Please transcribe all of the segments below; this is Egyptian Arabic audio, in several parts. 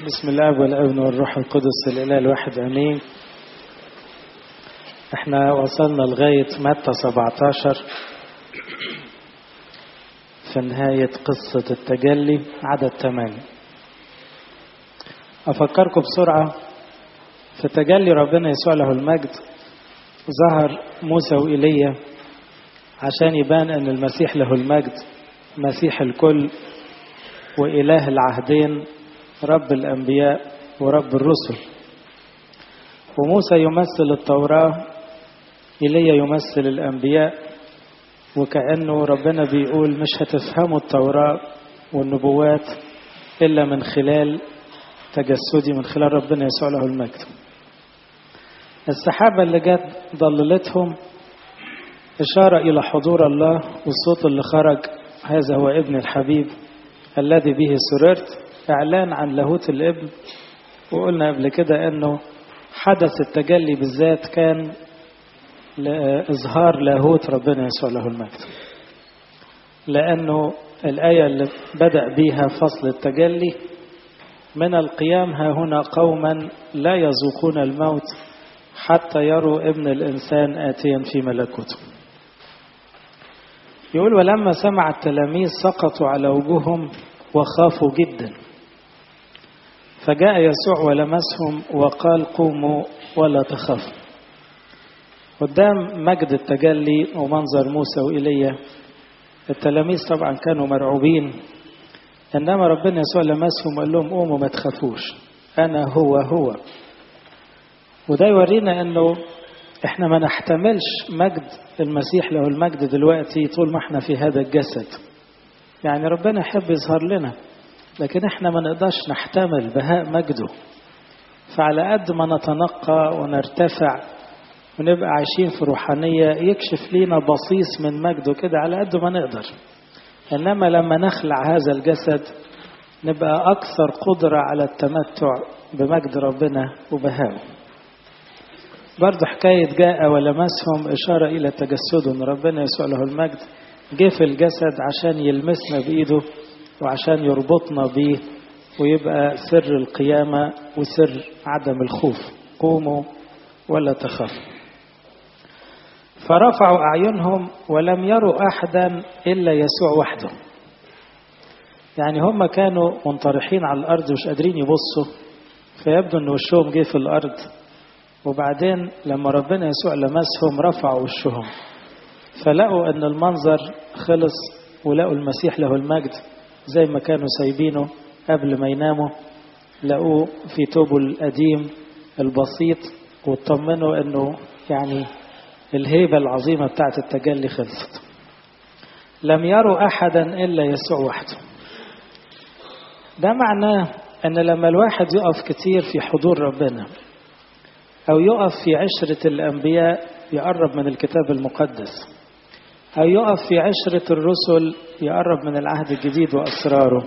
بسم الله والابن والروح القدس الاله الواحد امين احنا وصلنا لغايه متى 17 في نهايه قصه التجلي عدد 8 افكركم بسرعه في تجلي ربنا يسوع له المجد ظهر موسى وايليا عشان يبان ان المسيح له المجد مسيح الكل واله العهدين رب الأنبياء ورب الرسل وموسى يمثل التوراة إيليا يمثل الأنبياء وكأنه ربنا بيقول مش هتفهموا التوراة والنبوات إلا من خلال تجسدي من خلال ربنا يسوع له المجد السحابة اللي جت ضللتهم إشارة إلى حضور الله والصوت اللي خرج هذا هو ابن الحبيب الذي به سررت إعلان عن لاهوت الابن وقلنا قبل كده أنه حدث التجلي بالذات كان لإظهار لاهوت ربنا يسوع له المجد لأنه الآية اللي بدأ بيها فصل التجلي من القيام ها هنا قوما لا يذوقون الموت حتى يروا ابن الإنسان آتيا في ملكوته يقول ولما سمع التلاميذ سقطوا على وجوههم وخافوا جدا فجاء يسوع ولمسهم وقال قوموا ولا تخافوا قدام مجد التجلي ومنظر موسى وإيليا التلاميذ طبعا كانوا مرعوبين إنما ربنا يسوع لمسهم وقال لهم قوموا ما تخافوش أنا هو هو وده يورينا إنه إحنا ما نحتملش مجد المسيح له المجد دلوقتي طول ما إحنا في هذا الجسد يعني ربنا يحب يظهر لنا لكن احنا ما نقدرش نحتمل بهاء مجده فعلى قد ما نتنقى ونرتفع ونبقى عايشين في روحانية يكشف لينا بصيص من مجده كده على قد ما نقدر إنما لما نخلع هذا الجسد نبقى أكثر قدرة على التمتع بمجد ربنا وبهائه برضه حكاية جاء ولمسهم إشارة إلى تجسده أن ربنا يسوع له المجد جه في الجسد عشان يلمسنا بإيده وعشان يربطنا بيه ويبقى سر القيامة وسر عدم الخوف قوموا ولا تخافوا فرفعوا أعينهم ولم يروا أحدا إلا يسوع وحده يعني هم كانوا منطرحين على الأرض مش قادرين يبصوا فيبدو أن وشهم جه في الأرض وبعدين لما ربنا يسوع لمسهم رفعوا وشهم فلقوا أن المنظر خلص ولقوا المسيح له المجد زي ما كانوا سايبينه قبل ما يناموا لقوه في توبه القديم البسيط واطمنوا انه يعني الهيبة العظيمة بتاعت التجلي خلصت لم يروا أحدا إلا يسوع وحده ده معناه أن لما الواحد يقف كتير في حضور ربنا أو يقف في عشرة الأنبياء يقرب من الكتاب المقدس أو يقف في عشرة الرسل يقرب من العهد الجديد وأسراره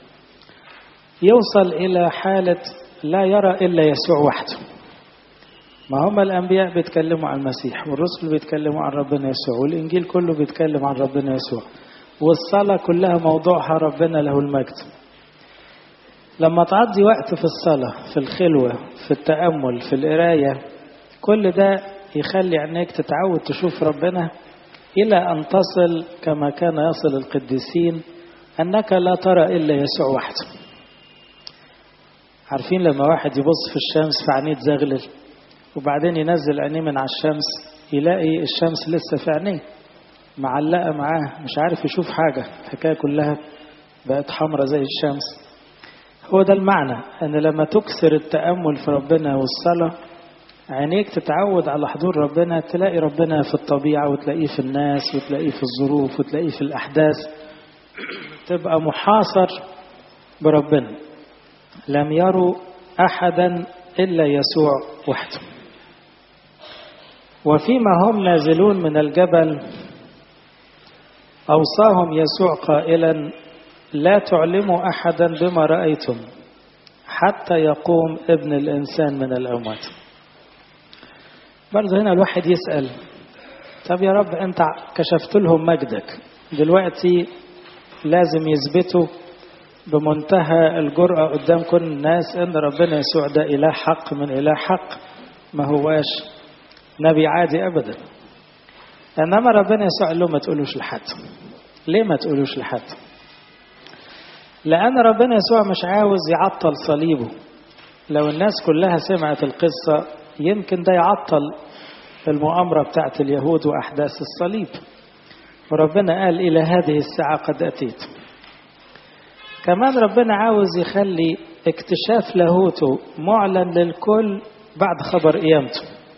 يوصل إلى حالة لا يرى إلا يسوع وحده ما هم الأنبياء بيتكلموا عن المسيح والرسل بيتكلموا عن ربنا يسوع والإنجيل كله بيتكلم عن ربنا يسوع والصلاة كلها موضوعها ربنا له المجد لما تقضي وقت في الصلاة في الخلوة في التأمل في القراية كل ده يخلي عينيك تتعود تشوف ربنا إلى أن تصل كما كان يصل القديسين أنك لا ترى إلا يسوع وحده عارفين لما واحد يبص في الشمس فعينيه تزغلل وبعدين ينزل عينيه من على الشمس يلاقي الشمس لسه في عينيه معلقة معاه مش عارف يشوف حاجة الحكاية كلها بقت حمرة زي الشمس هو ده المعنى أن لما تكثر التأمل في ربنا والصلاة عينيك تتعود على حضور ربنا تلاقي ربنا في الطبيعة وتلاقيه في الناس وتلاقيه في الظروف وتلاقيه في الأحداث تبقى محاصر بربنا لم يروا أحدا إلا يسوع وحده وفيما هم نازلون من الجبل أوصاهم يسوع قائلا لا تعلموا أحدا بما رأيتم حتى يقوم ابن الإنسان من الأموات برضه هنا الواحد يسأل طب يا رب أنت كشفت لهم مجدك دلوقتي لازم يثبتوا بمنتهى الجرأة قدام كل الناس ان ربنا يسوع ده اله حق من اله حق ما هواش نبي عادي ابدا انما ربنا يسوع قال له ما تقولوش لحد ليه ما تقولوش لحد لان ربنا يسوع مش عاوز يعطل صليبه لو الناس كلها سمعت القصة يمكن ده يعطل المؤامرة بتاعت اليهود وأحداث الصليب وربنا قال إلى هذه الساعة قد أتيت كمان ربنا عاوز يخلي اكتشاف لاهوته معلن للكل بعد خبر قيامته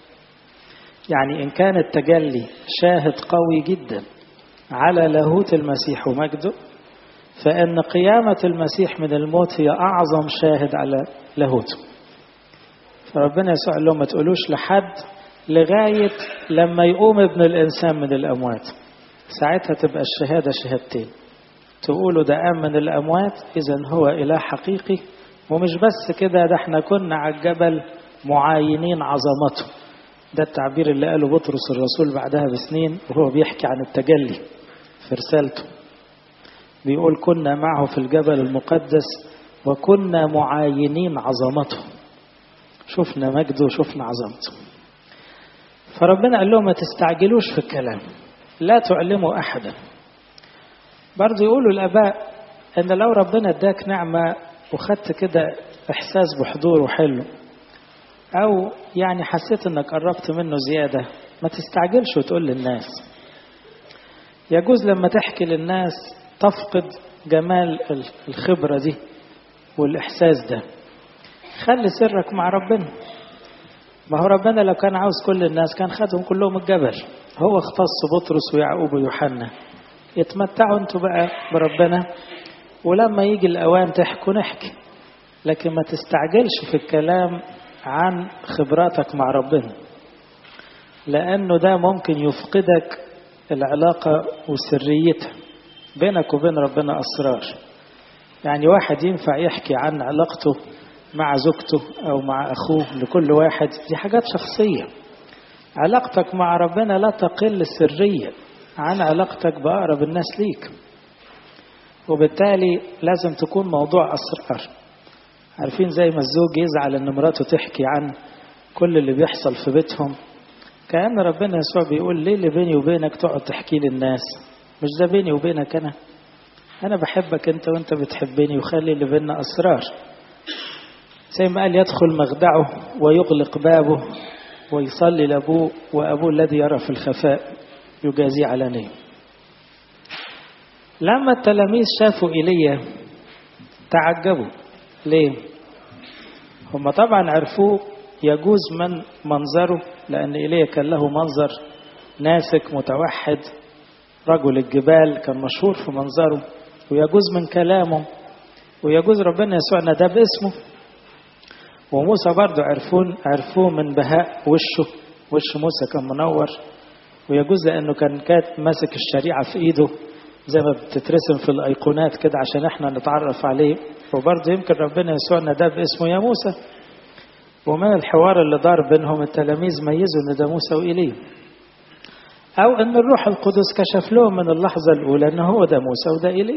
يعني إن كان التجلي شاهد قوي جدا على لاهوت المسيح ومجده فإن قيامة المسيح من الموت هي أعظم شاهد على لاهوته فربنا يسوع لهم ما تقولوش لحد لغاية لما يقوم ابن الإنسان من الأموات ساعتها تبقى الشهادة شهادتين تقولوا ده قام من الأموات إذا هو إله حقيقي ومش بس كده ده احنا كنا على الجبل معاينين عظمته ده التعبير اللي قاله بطرس الرسول بعدها بسنين وهو بيحكي عن التجلي في رسالته بيقول كنا معه في الجبل المقدس وكنا معاينين عظمته شفنا مجده وشفنا عظمته فربنا قال لهم ما تستعجلوش في الكلام لا تعلموا أحدا برضه يقولوا الآباء أن لو ربنا اداك نعمة وخدت كده إحساس بحضوره حلو أو يعني حسيت أنك قربت منه زيادة ما تستعجلش وتقول للناس يجوز لما تحكي للناس تفقد جمال الخبرة دي والإحساس ده خلي سرك مع ربنا ما هو ربنا لو كان عاوز كل الناس كان خدهم كلهم الجبل هو اختص بطرس ويعقوب ويوحنا يتمتعوا انتوا بقى بربنا ولما يجي الأوان تحكوا نحكي لكن ما تستعجلش في الكلام عن خبراتك مع ربنا لأنه ده ممكن يفقدك العلاقة وسريتها بينك وبين ربنا أسرار يعني واحد ينفع يحكي عن علاقته مع زوجته أو مع أخوه لكل واحد دي حاجات شخصية علاقتك مع ربنا لا تقل سرية عن علاقتك بأقرب الناس ليك وبالتالي لازم تكون موضوع أسرار عارفين زي ما الزوج يزعل ان مراته تحكي عن كل اللي بيحصل في بيتهم كأن ربنا يسوع بيقول ليه اللي بيني وبينك تقعد تحكي للناس مش ده بيني وبينك أنا أنا بحبك أنت وأنت بتحبني وخلي اللي بيننا أسرار زي ما قال يدخل مخدعه ويغلق بابه ويصلي لأبوه وأبوه الذي يرى في الخفاء يجازي علانية لما التلاميذ شافوا إيليا تعجبوا ليه هم طبعا عرفوه يجوز من منظره لأن إيليا كان له منظر ناسك متوحد رجل الجبال كان مشهور في منظره ويجوز من كلامه ويجوز ربنا يسوع ده باسمه وموسى برضه عرفون عرفوه من بهاء وشه وش موسى كان منور ويجوز لأنه كان كات ماسك الشريعة في إيده زي ما بتترسم في الأيقونات كده عشان احنا نتعرف عليه وبرضه يمكن ربنا يسوع ده باسمه يا موسى ومن الحوار اللي دار بينهم التلاميذ ميزوا ان ده موسى وإيليا أو أن الروح القدس كشف لهم من اللحظة الأولى أنه هو ده موسى وده إيليا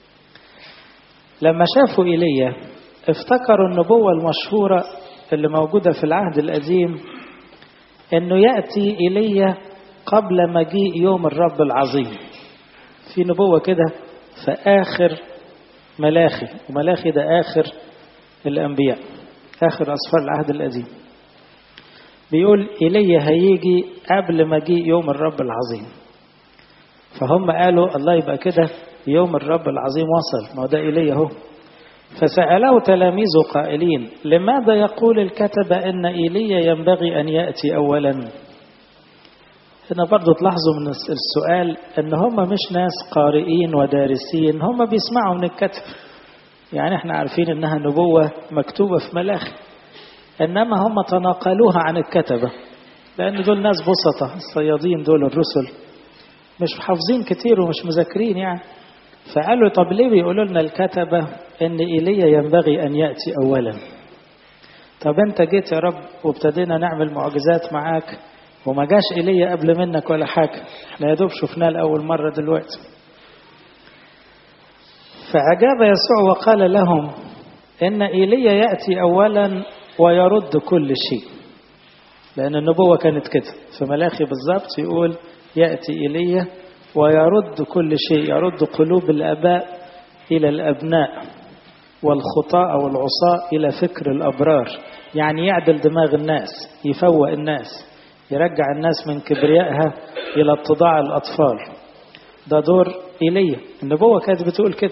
لما شافوا إيليا افتكروا النبوة المشهورة اللي موجودة في العهد القديم أنه يأتي إيليا قبل مجيء يوم الرب العظيم في نبوة كده في آخر ملاخي وملاخي ده آخر الأنبياء آخر أصفار العهد القديم بيقول إيليا هيجي قبل مجيء يوم الرب العظيم فهم قالوا الله يبقى كده يوم الرب العظيم وصل ما هو ده إيليا اهو فسأله تلاميذه قائلين لماذا يقول الكتب أن إيليا ينبغي أن يأتي أولا هنا برضو تلاحظوا من السؤال أن هم مش ناس قارئين ودارسين هم بيسمعوا من الكتب يعني احنا عارفين انها نبوة مكتوبة في ملاخي انما هم تناقلوها عن الكتبة لان دول ناس بسطة الصيادين دول الرسل مش حافظين كتير ومش مذاكرين يعني فقالوا طب ليه بيقولوا لنا الكتبة ان ايليا ينبغي ان يأتي اولا طب انت جيت يا رب وابتدينا نعمل معجزات معاك وما جاش ايليا قبل منك ولا حاجة احنا يا دوب شفناه لأول مرة دلوقتي فأجاب يسوع وقال لهم إن إيليا يأتي أولا ويرد كل شيء لأن النبوة كانت كده في ملاخي بالظبط يقول يأتي إيليا ويرد كل شيء يرد قلوب الآباء إلى الأبناء والخطاء أو العصاء إلى فكر الأبرار يعني يعدل دماغ الناس يفوق الناس يرجع الناس من كبريائها إلى اتضاع الأطفال ده دور إيليا النبوة كانت بتقول كده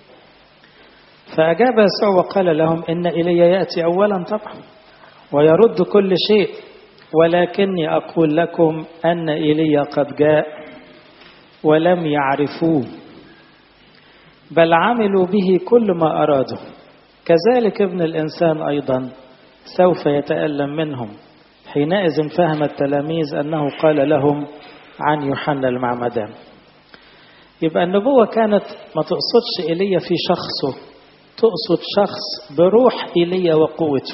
فأجاب يسوع وقال لهم إن إيليا يأتي أولا طبعا ويرد كل شيء ولكني أقول لكم أن إيليا قد جاء ولم يعرفوه بل عملوا به كل ما أرادوا كذلك ابن الإنسان أيضا سوف يتألم منهم حينئذ فهم التلاميذ أنه قال لهم عن يوحنا المعمدان يبقى النبوة كانت ما تقصدش إيليا في شخصه تقصد شخص بروح إيليا وقوته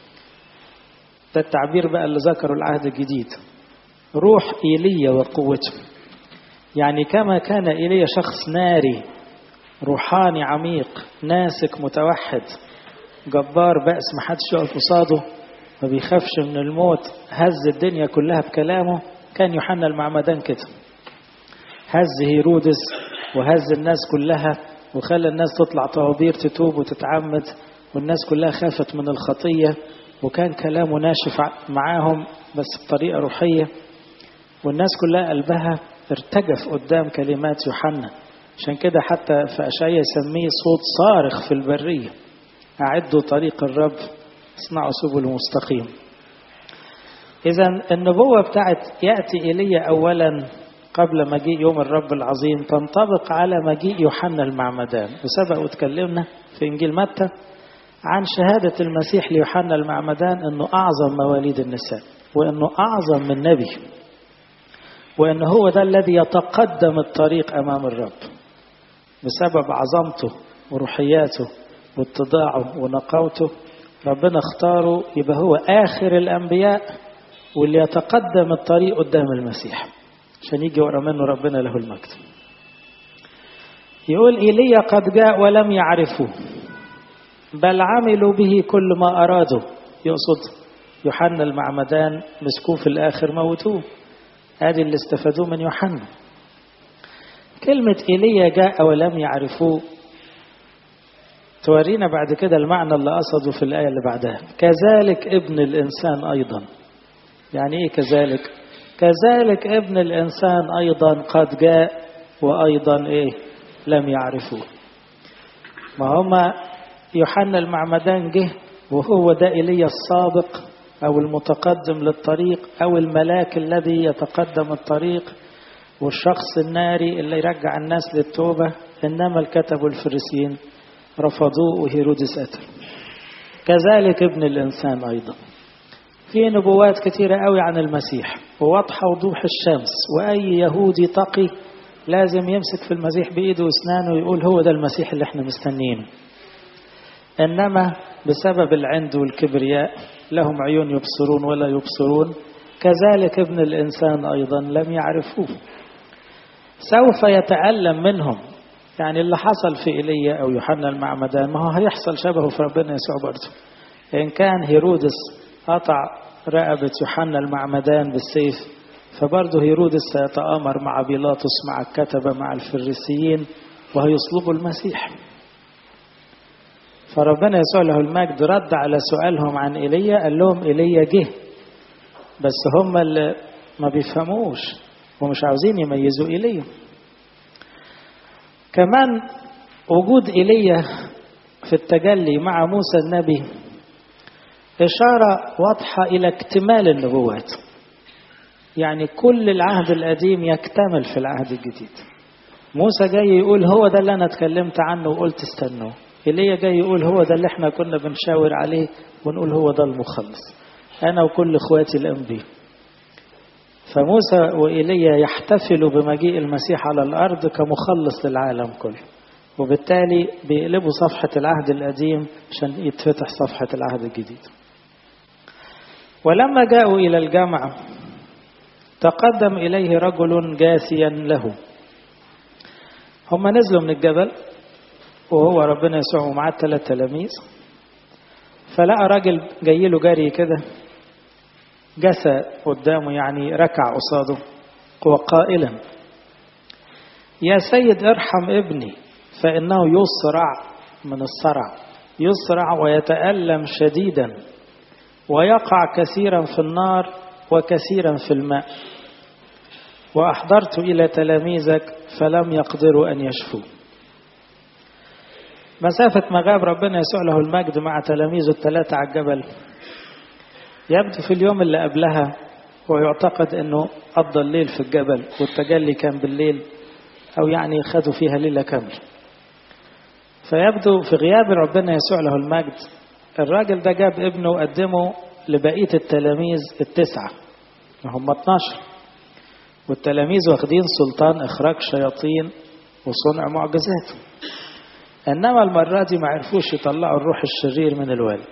ده التعبير بقى اللي ذكره العهد الجديد روح إيليا وقوته يعني كما كان إيليا شخص ناري روحاني عميق ناسك متوحد جبار بأس ما حدش يقف قصاده ما بيخافش من الموت هز الدنيا كلها بكلامه كان يوحنا المعمدان كده هز هيرودس وهز الناس كلها وخلى الناس تطلع طوابير تتوب وتتعمد والناس كلها خافت من الخطية وكان كلامه ناشف معاهم بس بطريقة روحية والناس كلها قلبها ارتجف قدام كلمات يوحنا عشان كده حتى في أشعية يسميه صوت صارخ في البرية أعدوا طريق الرب اصنعوا سبل مستقيم إذا النبوة بتاعت يأتي إيليا أولا قبل مجيء يوم الرب العظيم تنطبق على مجيء يوحنا المعمدان وسبق وتكلمنا في إنجيل متى عن شهادة المسيح ليوحنا المعمدان أنه أعظم مواليد النساء وأنه أعظم من نبي وأن هو ده الذي يتقدم الطريق أمام الرب بسبب عظمته وروحياته واتضاعه ونقاوته ربنا اختاره يبقى هو آخر الأنبياء واللي يتقدم الطريق قدام المسيح عشان يجي ورا منه ربنا له المجد يقول إيليا قد جاء ولم يعرفوه بل عملوا به كل ما أرادوا يقصد يوحنا المعمدان مسكوه في الآخر موتوه هذه اللي استفادوه من يوحنا كلمة إيليا جاء ولم يعرفوه تورينا بعد كده المعنى اللي قصده في الآية اللي بعدها كذلك ابن الإنسان أيضا يعني إيه كذلك كذلك ابن الإنسان أيضا قد جاء وأيضا إيه لم يعرفوه ما هما يوحنا المعمدان جه وهو ده إيليا السابق أو المتقدم للطريق أو الملاك الذي يتقدم الطريق والشخص الناري اللي يرجع الناس للتوبة إنما الكتب والفريسيين رفضوه وهيرودس قتل كذلك ابن الإنسان أيضا في نبوات كثيرة قوي عن المسيح وواضحة وضوح الشمس وأي يهودي تقي لازم يمسك في المسيح بإيده وأسنانه ويقول هو ده المسيح اللي احنا مستنيينه إنما بسبب العند والكبرياء لهم عيون يبصرون ولا يبصرون كذلك ابن الإنسان أيضا لم يعرفوه سوف يتألم منهم يعني اللي حصل في إيليا أو يوحنا المعمدان ما هو هيحصل شبهه في ربنا يسوع برضه إن كان هيرودس قطع رقبة يوحنا المعمدان بالسيف فبرضه هيرودس سيتآمر مع بيلاطس مع الكتبة مع الفريسيين وهيصلبوا المسيح فربنا يسوع له المجد رد على سؤالهم عن ايليا قال لهم ايليا جه بس هم اللي ما بيفهموش ومش عاوزين يميزوا ايليا كمان وجود ايليا في التجلي مع موسى النبي إشارة واضحة إلى اكتمال النبوات يعني كل العهد القديم يكتمل في العهد الجديد موسى جاي يقول هو ده اللي أنا اتكلمت عنه وقلت استنوه إيليا جاي يقول هو ده اللي احنا كنا بنشاور عليه ونقول هو ده المخلص أنا وكل إخواتي الأنبياء فموسى وإيليا يحتفلوا بمجيء المسيح على الأرض كمخلص للعالم كله وبالتالي بيقلبوا صفحة العهد القديم عشان يتفتح صفحة العهد الجديد ولما جاءوا إلى الجمع تقدم إليه رجل جاثيا له هم نزلوا من الجبل وهو ربنا يسوع ومعاه ثلاث تلاميذ فلقى راجل جاي له جري كده جسى قدامه يعني ركع قصاده وقائلا يا سيد ارحم ابني فإنه يسرع من الصرع يسرع ويتألم شديدا ويقع كثيرا في النار وكثيرا في الماء وأحضرت إلى تلاميذك فلم يقدروا أن يشفوا مسافة ما غاب ربنا يسوع له المجد مع تلاميذه الثلاثة على الجبل يبدو في اليوم اللي قبلها ويعتقد أنه قضى الليل في الجبل والتجلي كان بالليل أو يعني خدوا فيها ليلة كاملة فيبدو في غياب ربنا يسوع له المجد الراجل ده جاب ابنه وقدمه لبقية التلاميذ التسعة هم 12 والتلاميذ واخدين سلطان إخراج شياطين وصنع معجزات إنما المرة دي ما عرفوش يطلعوا الروح الشرير من الوالد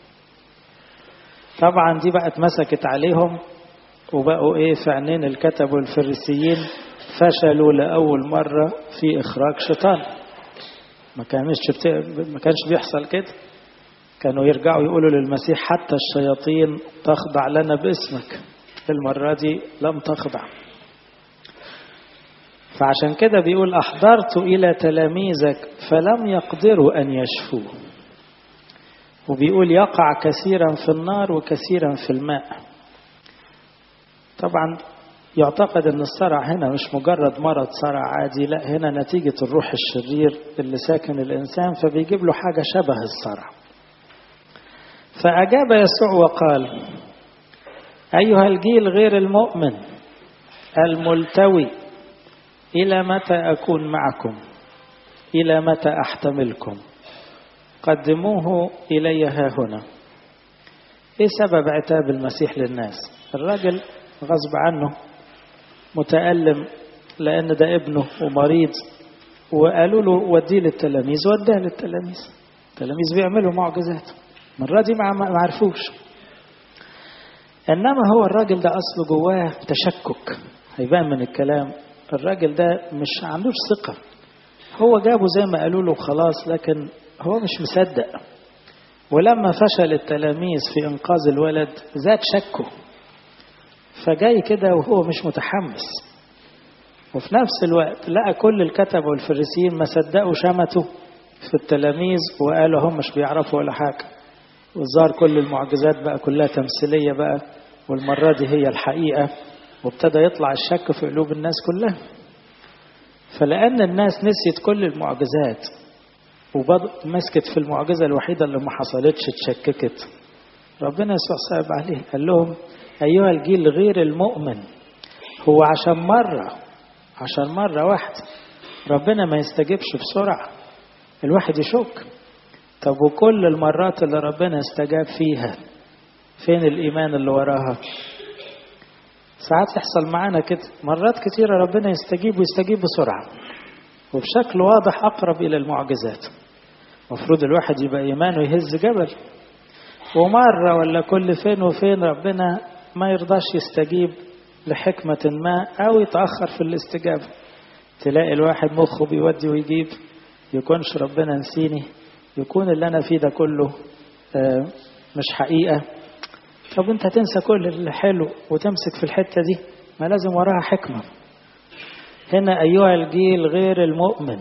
طبعا دي بقت مسكت عليهم وبقوا ايه في عينين الكتب والفريسيين فشلوا لأول مرة في إخراج شيطان ما كانش بت... ما كانش بيحصل كده كانوا يرجعوا يقولوا للمسيح حتى الشياطين تخضع لنا باسمك المرة دي لم تخضع فعشان كده بيقول أحضرت إلى تلاميذك فلم يقدروا أن يشفوه وبيقول يقع كثيرا في النار وكثيرا في الماء طبعا يعتقد ان الصرع هنا مش مجرد مرض صرع عادي لا هنا نتيجة الروح الشرير اللي ساكن الإنسان فبيجيب له حاجة شبه الصرع فأجاب يسوع وقال أيها الجيل غير المؤمن الملتوي إلى متى أكون معكم إلى متى أحتملكم قدموه إلي ها هنا إيه سبب عتاب المسيح للناس الراجل غصب عنه متألم لأن ده ابنه ومريض وقالوا له وديه للتلاميذ وداه للتلاميذ التلاميذ بيعملوا معجزات المرة دي ما عرفوش إنما هو الراجل ده أصله جواه تشكك هيبان من الكلام الراجل ده مش عندوش ثقة هو جابه زي ما قالوا له خلاص لكن هو مش مصدق ولما فشل التلاميذ في إنقاذ الولد زاد شكه فجاي كده وهو مش متحمس وفي نفس الوقت لقى كل الكتب والفريسيين ما صدقوا شمتوا في التلاميذ وقالوا هم مش بيعرفوا ولا حاجة والظاهر كل المعجزات بقى كلها تمثيلية بقى والمرة دي هي الحقيقة وابتدى يطلع الشك في قلوب الناس كلها فلأن الناس نسيت كل المعجزات ومسكت في المعجزة الوحيدة اللي ما حصلتش اتشككت ربنا يسوع صعب عليه قال لهم أيها الجيل غير المؤمن هو عشان مرة عشان مرة واحدة ربنا ما يستجيبش بسرعة الواحد يشك طب وكل المرات اللي ربنا استجاب فيها فين الإيمان اللي وراها ساعات يحصل معانا كده مرات كتيرة ربنا يستجيب ويستجيب بسرعة وبشكل واضح أقرب إلى المعجزات المفروض الواحد يبقى إيمانه يهز جبل ومرة ولا كل فين وفين ربنا ما يرضاش يستجيب لحكمة ما أو يتأخر في الاستجابة تلاقي الواحد مخه بيودي ويجيب يكونش ربنا نسيني يكون اللي أنا فيه ده كله مش حقيقة طب أنت تنسى كل اللي حلو وتمسك في الحتة دي ما لازم وراها حكمة هنا أيها الجيل غير المؤمن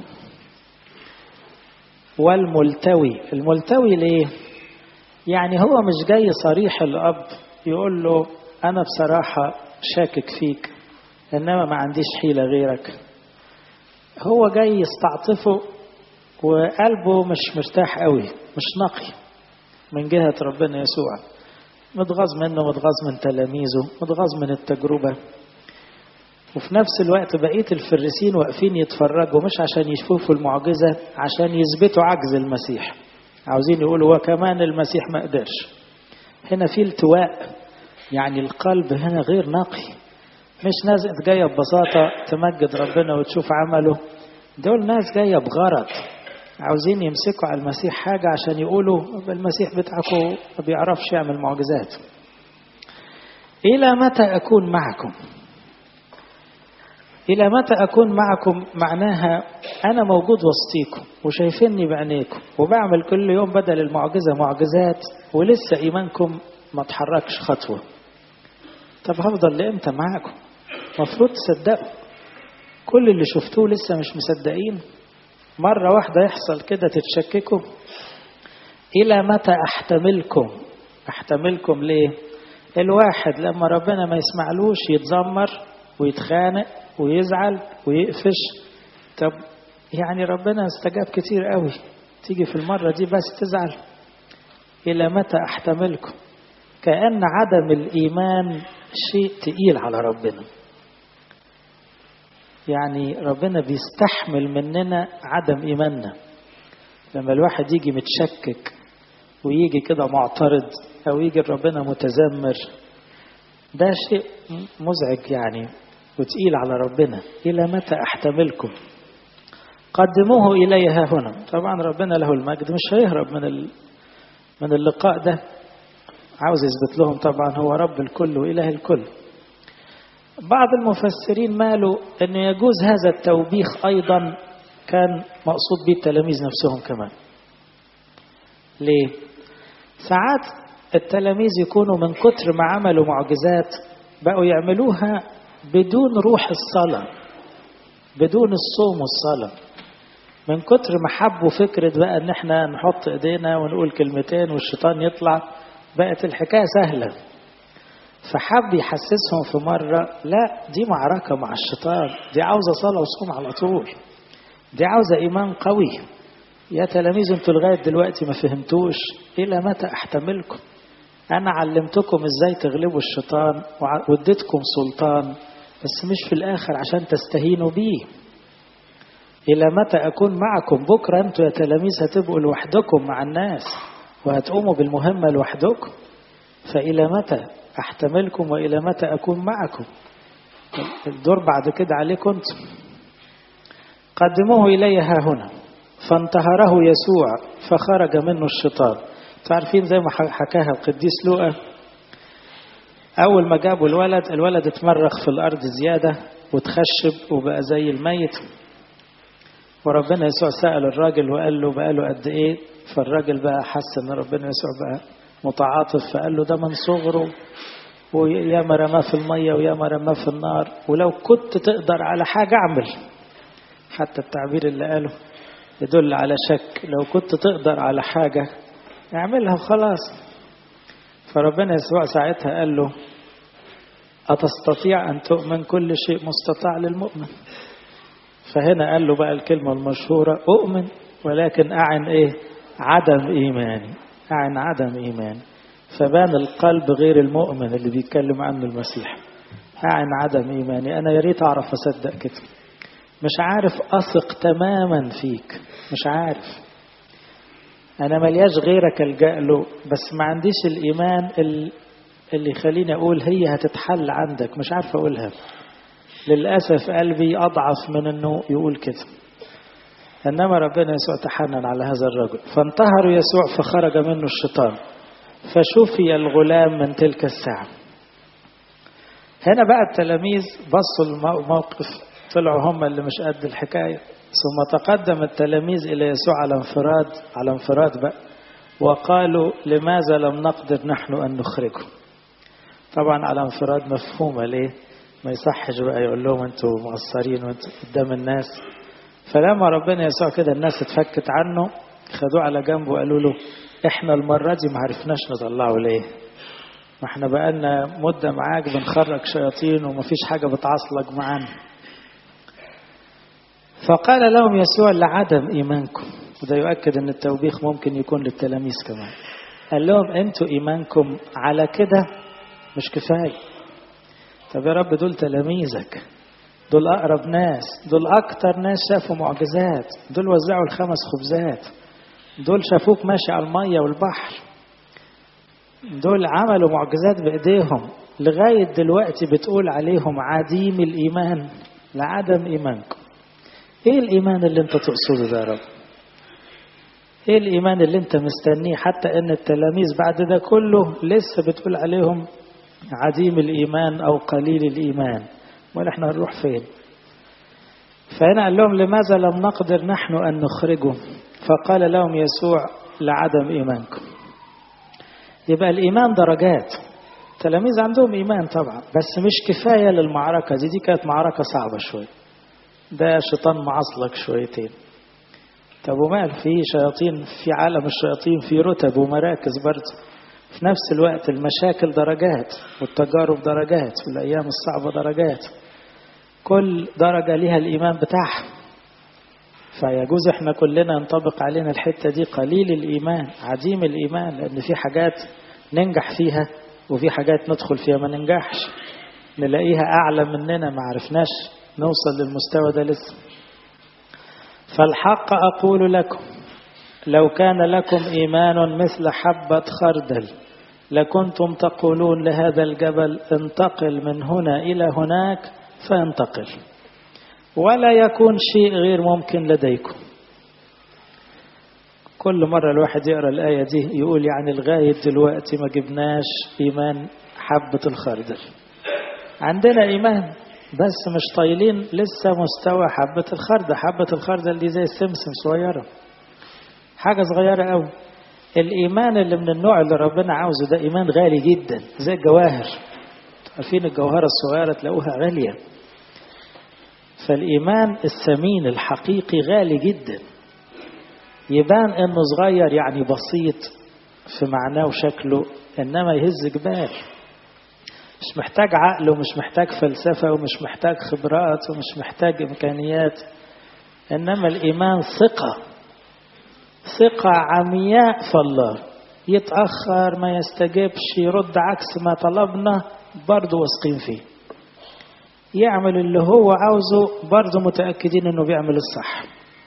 والملتوي الملتوي ليه يعني هو مش جاي صريح الأب يقول له أنا بصراحة شاكك فيك إنما ما عنديش حيلة غيرك هو جاي يستعطفه وقلبه مش مرتاح قوي مش نقي من جهة ربنا يسوع متغاظ منه متغاظ من تلاميذه متغاظ من التجربة وفي نفس الوقت بقية الفريسين واقفين يتفرجوا مش عشان يشوفوا المعجزة عشان يثبتوا عجز المسيح عاوزين يقولوا وكمان المسيح ما قدرش هنا في التواء يعني القلب هنا غير نقي مش ناس جاية ببساطة تمجد ربنا وتشوف عمله دول ناس جاية بغرض عاوزين يمسكوا على المسيح حاجة عشان يقولوا المسيح بتاعكم ما بيعرفش يعمل معجزات إلى متى أكون معكم إلى متى أكون معكم معناها أنا موجود وسطيكم وشايفيني بعينيكم وبعمل كل يوم بدل المعجزة معجزات ولسه إيمانكم ما تحركش خطوة طب هفضل لإمتى معاكم مفروض تصدقوا كل اللي شفتوه لسه مش مصدقين مرة واحدة يحصل كده تتشككوا إلى متى أحتملكم أحتملكم ليه الواحد لما ربنا ما يسمعلوش يتذمر ويتخانق ويزعل ويقفش طب يعني ربنا استجاب كتير قوي تيجي في المرة دي بس تزعل إلى متى أحتملكم كأن عدم الإيمان شيء تقيل على ربنا يعني ربنا بيستحمل مننا عدم إيماننا لما الواحد يجي متشكك ويجي كده معترض أو يجي ربنا متذمر ده شيء مزعج يعني وتقيل على ربنا إلى متى أحتملكم قدموه إلي ها هنا طبعا ربنا له المجد مش هيهرب من ال... من اللقاء ده عاوز يثبت لهم طبعا هو رب الكل وإله الكل بعض المفسرين مالوا أن يجوز هذا التوبيخ أيضا كان مقصود به التلاميذ نفسهم كمان ليه ساعات التلاميذ يكونوا من كتر ما عملوا معجزات بقوا يعملوها بدون روح الصلاة بدون الصوم والصلاة من كتر ما حبوا فكرة بقى ان احنا نحط ايدينا ونقول كلمتين والشيطان يطلع بقت الحكاية سهلة فحب يحسسهم في مرة لا دي معركة مع الشيطان دي عاوزة صلاة وصوم على طول دي عاوزة إيمان قوي يا تلاميذ انتوا لغاية دلوقتي ما فهمتوش إلى متى أحتملكم أنا علمتكم إزاي تغلبوا الشيطان واديتكم سلطان بس مش في الآخر عشان تستهينوا بيه إلى متى أكون معكم بكرة أنتوا يا تلاميذ هتبقوا لوحدكم مع الناس وهتقوموا بالمهمة لوحدكم فإلى متى أحتملكم وإلى متى أكون معكم الدور بعد كده عليكم أنتم قدموه إلي ها هنا فانتهره يسوع فخرج منه الشيطان تعرفين زي ما حكاها القديس لوقا أول ما جابوا الولد الولد اتمرخ في الأرض زيادة وتخشب وبقى زي الميت وربنا يسوع سأل الراجل وقال له بقى له قد إيه فالراجل بقى حس إن ربنا يسوع بقى متعاطف فقال له ده من صغره وياما رماه في المية وياما رماه في النار ولو كنت تقدر على حاجة اعمل حتى التعبير اللي قاله يدل على شك لو كنت تقدر على حاجة اعملها وخلاص فربنا يسوع ساعتها قال له أتستطيع أن تؤمن كل شيء مستطاع للمؤمن فهنا قال له بقى الكلمة المشهورة أؤمن ولكن أعن إيه عدم إيماني أعن عدم إيماني فبان القلب غير المؤمن اللي بيتكلم عنه المسيح أعن عدم إيماني أنا يا ريت أعرف أصدق كده مش عارف أثق تماما فيك مش عارف أنا ملياش غيرك ألجأ له بس ما عنديش الإيمان اللي يخليني أقول هي هتتحل عندك مش عارف أقولها للأسف قلبي أضعف من أنه يقول كده إنما ربنا يسوع تحنن على هذا الرجل فانتهر يسوع فخرج منه الشيطان فشفي الغلام من تلك الساعة هنا بقى التلاميذ بصوا الموقف طلعوا هم اللي مش قد الحكاية ثم تقدم التلاميذ إلى يسوع على انفراد على انفراد بقى وقالوا لماذا لم نقدر نحن أن نخرجه طبعا على انفراد مفهومة ليه ما يصحش بقى يقول لهم انتوا مقصرين وانتوا قدام الناس فلما ربنا يسوع كده الناس اتفكت عنه خدوه على جنب وقالوا له احنا المرة دي ما عرفناش نطلعه ليه ما احنا بقالنا مدة معاك بنخرج شياطين ومفيش حاجة بتعصلك معانا فقال لهم يسوع لعدم إيمانكم وده يؤكد أن التوبيخ ممكن يكون للتلاميذ كمان قال لهم أنتوا إيمانكم على كده مش كفاية طب يا رب دول تلاميذك دول أقرب ناس دول أكتر ناس شافوا معجزات دول وزعوا الخمس خبزات دول شافوك ماشي على المية والبحر دول عملوا معجزات بإيديهم لغاية دلوقتي بتقول عليهم عديم الإيمان لعدم إيمانكم ايه الايمان اللي انت تقصده ده يا رب ايه الايمان اللي انت مستنيه حتى ان التلاميذ بعد ده كله لسه بتقول عليهم عديم الايمان او قليل الايمان ولا احنا هنروح فين فهنا قال لهم لماذا لم نقدر نحن أن نخرجه فقال لهم يسوع لعدم إيمانكم يبقى الإيمان درجات التلاميذ عندهم إيمان طبعا بس مش كفاية للمعركة دي دي كانت معركة صعبة شوية ده شيطان معصلك شويتين طب ومال في شياطين في عالم الشياطين في رتب ومراكز برضه في نفس الوقت المشاكل درجات والتجارب درجات والأيام الصعبة درجات كل درجة لها الإيمان بتاعها فيجوز احنا كلنا ينطبق علينا الحتة دي قليل الإيمان عديم الإيمان لأن في حاجات ننجح فيها وفي حاجات ندخل فيها ما ننجحش نلاقيها أعلى مننا ما عرفناش نوصل للمستوى ده لسه فالحق أقول لكم لو كان لكم إيمان مثل حبة خردل لكنتم تقولون لهذا الجبل انتقل من هنا إلى هناك فانتقل ولا يكون شيء غير ممكن لديكم كل مرة الواحد يقرأ الآية دي يقول يعني لغاية دلوقتي ما جبناش إيمان حبة الخردل عندنا إيمان بس مش طايلين لسه مستوى حبة الخردل حبة الخردل دي زي السمسم صغيرة حاجة صغيرة قوي الإيمان اللي من النوع اللي ربنا عاوزه ده إيمان غالي جدا زي الجواهر عارفين الجوهرة الصغيرة تلاقوها غالية فالإيمان الثمين الحقيقي غالي جدا يبان انه صغير يعني بسيط في معناه وشكله انما يهز جبال مش محتاج عقل ومش محتاج فلسفة ومش محتاج خبرات ومش محتاج إمكانيات إنما الإيمان ثقة ثقة عمياء في الله يتأخر ما يستجبش يرد عكس ما طلبنا برضه واثقين فيه يعمل اللي هو عاوزه برضه متأكدين إنه بيعمل الصح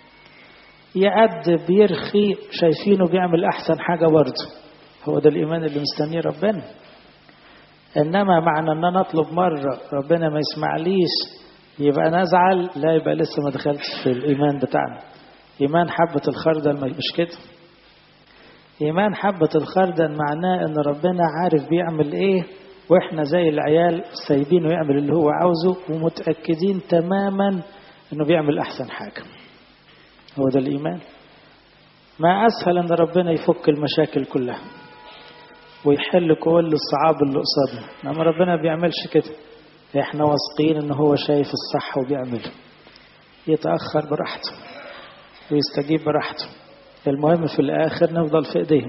يأدب يرخي شايفينه بيعمل أحسن حاجة برضه هو ده الإيمان اللي مستنيه ربنا إنما معنى أن أنا أطلب مرة ربنا ما يسمعليش يبقى أنا أزعل لا يبقى لسه ما دخلتش في الإيمان بتاعنا إيمان حبة الخردل مش كده إيمان حبة الخردل معناه أن ربنا عارف بيعمل إيه وإحنا زي العيال سايبينه يعمل اللي هو عاوزه ومتأكدين تماما أنه بيعمل أحسن حاجة هو ده الإيمان ما أسهل أن ربنا يفك المشاكل كلها ويحل كل الصعاب اللي قصادنا انما ربنا بيعملش كده احنا واثقين ان هو شايف الصح وبيعمله يتاخر براحته ويستجيب براحته المهم في الاخر نفضل في ايديه